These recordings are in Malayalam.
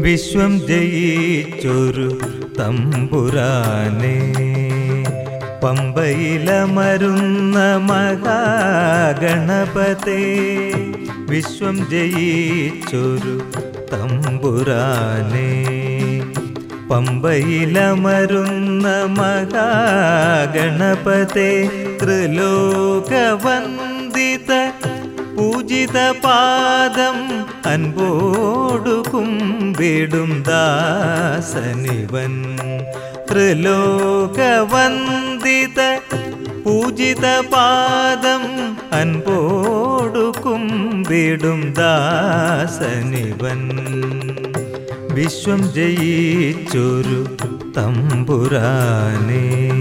വിശ്വം ജയിച്ചൊരു തമ്പുരാനെ പമ്പയിലമരുന്ന മഹാഗണപതേ വിശ്വം ജയിച്ചൊരു തമ്പുരാനെ പമ്പയിലമരുന്ന മഹാഗണപതേ ത്രിലോകവന്ദിത പൂജിത പാദം അൻപോടു കുമ്പിടും ദാസനിവൻ ത്രിലോകവന്ദിത പൂജിത പാദം അൻപോടു കുമ്പിടും ദാസനിവൻ വിശ്വം ജയിച്ചൊരു തമ്പുരാനേ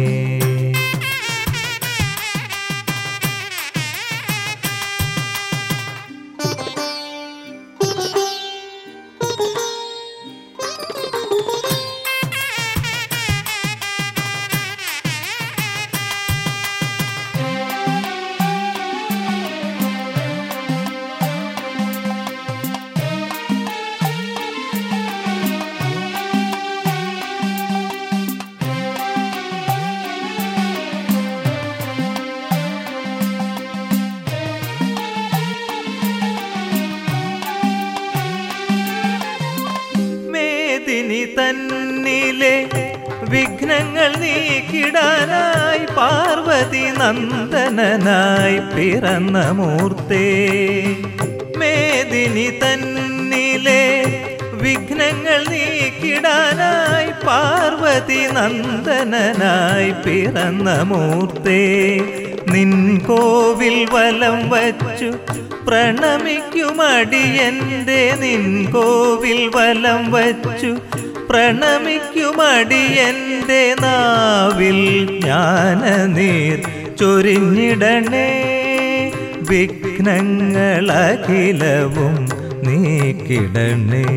മേദിനി തന്നിലെ വിഘ്നങ്ങൾ നീക്കിടാനായി പാർവതി നന്ദനനായി പിറന്ന മൂർത്തേ മേദിനി തന്നിലെ വിഘ്നങ്ങൾ നീക്കിടാനായി പാർവതി നന്ദനനായി പിറന്ന മൂർത്തേ നിൻ കോവിൽ വലം വച്ചു പ്രണമിക്കുമടിയന്റെ നിൻ കോവിൽ വലം വച്ചു പ്രണമിക്കുമടിയന്റെ നാവിൽ ജ്ഞാനനീർ ചൊരിഞ്ഞിടണേ വിഘ്നങ്ങളഖിലവും നീക്കിടണേ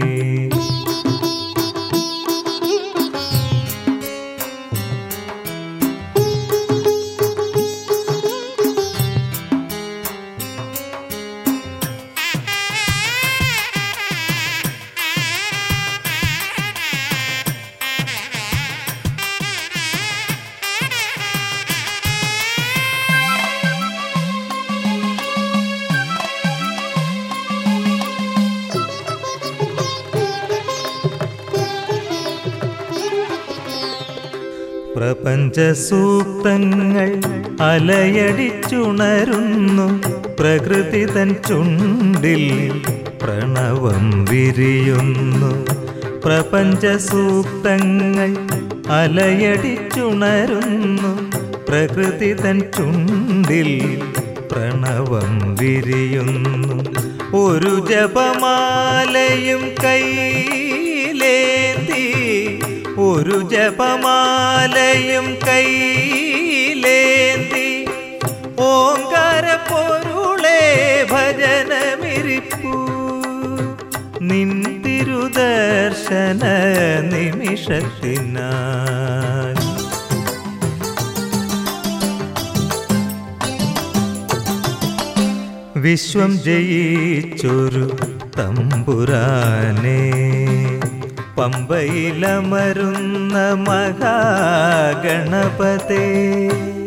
പ്രപഞ്ച സൂക്തങ്ങൾ അലയടിച്ചുണരുന്നു പ്രകൃതി തൻ ചുണ്ടിൽ പ്രണവം വിരിയുന്നു പ്രപഞ്ച സൂക്തങ്ങൾ അലയടിച്ചുണരുന്നു പ്രകൃതി തൻ ചുണ്ടിൽ പ്രണവം വിരിയുന്നു ഒരു ജപമാലയും കൈയിലേന്തി ഒരു ജപമാലയും കൈയിലേന്തി ഓങ്കാര പൊരുളേ ഭജനമിരിപ്പൂ നിൻ തിരുദർശന നിമിഷത്തിനായി വിശ്വം ജയിച്ചൊരു തമ്പുരാനെ പമ്പയിലമരുന്ന മഹാഗണപതേ